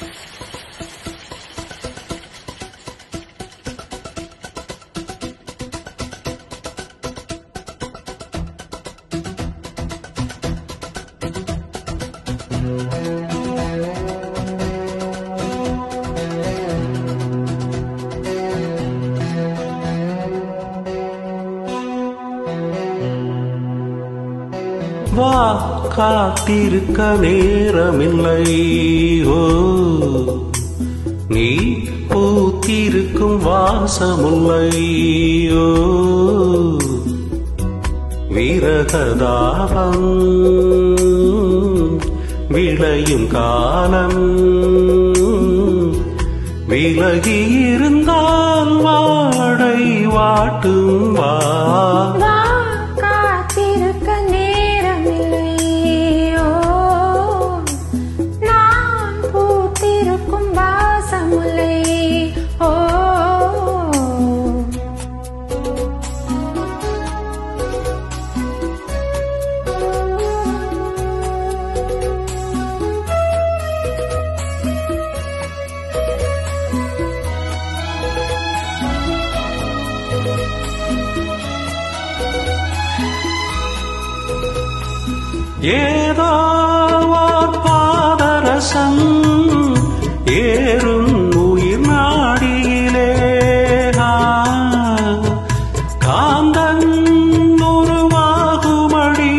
வா காத்திருக்க நேரமில்லை ஓ நீ பூத்திருக்கும் வாசமுல்லை ஓ விரகதாபம் விளையும் காலம் விலகியிருந்தால் வாடை வாட்டும் வா வா காத்திருக்க நேரமில்லையோ நான் பூத்திருக்கும் வாசமுலை ஓ ஏதோ ஓர் பாதரசம் ஏறும் உயிர் நாடியிலே ஆ, காந்தன் உருவாகுமடி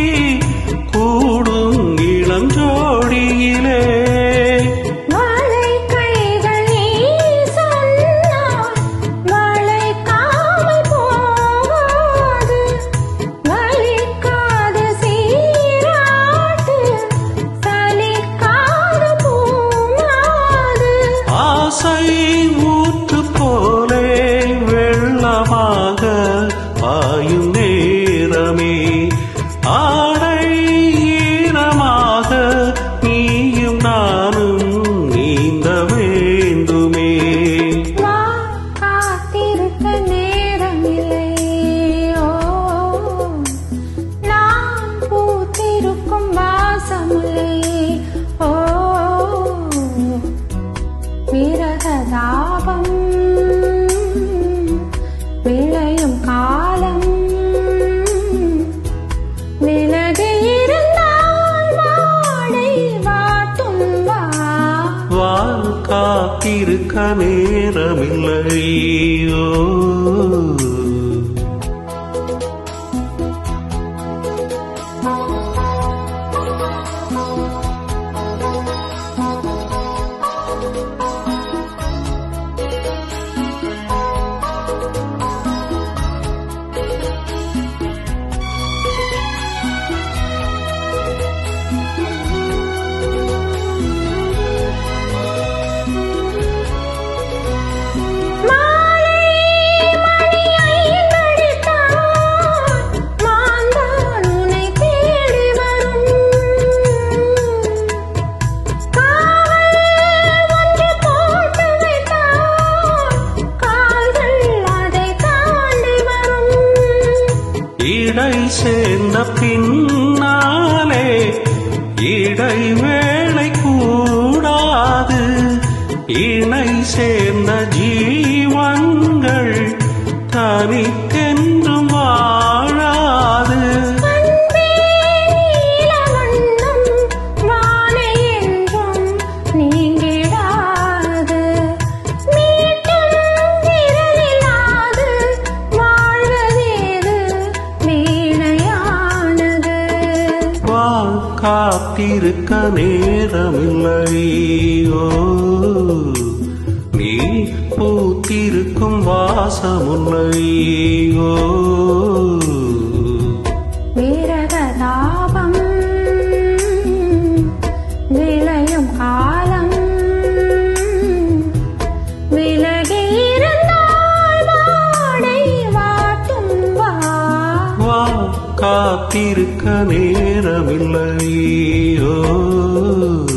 கூடும் இளஞ்சோடியிலே மழை கைகள் நீ சொன்னால் மழை காமல் போகாது வலிக்காது சீராட்டு சலிக்காது பூமாது ஆசை ஊற்று போலே வெள்ளமாக பாயும் நேரமே ஆடை ஈரமாக நீயும் நானும் நீந்த வேண்டுமே வா காத்திருக்க நேரமில்லையோ நான் பூத்திருக்கும் வாசமுலை ஓ விரகதாபம் விளையும் காலம் விலகி இருந்தால் வாடை வாட்டும் வா வா காத்திருக்க நேரமில்லையோ மாலை மணி ஐந்தடித்தான் மாந்தான் உன்னை தேடி வரும் காவல் ஒன்று போட்டு வைத்தான் கால்கள் அதை தாண்டி வரும் இடை சேர்ந்த பின்னாலே இடை வேளை கூடாது இணை சேர்ந்த ஜீவன்கள் தனித்தென்றும் வாழாது அன்பே நீலவண்ணம் வானை என்றும் நீங்கிடாது மீட்டும் விரலில்லாது வாழ்வதேது வீணையானது வா காத்திருக்க நேரமில்லையோ நீ பூத்திருக்கும் வாசமுல்லையோ விரகதாபம் விளையும் காலம் விலகி இருந்தால் வாடை வாட்டும் வா வா காத்திருக்க நேரமில்லையோ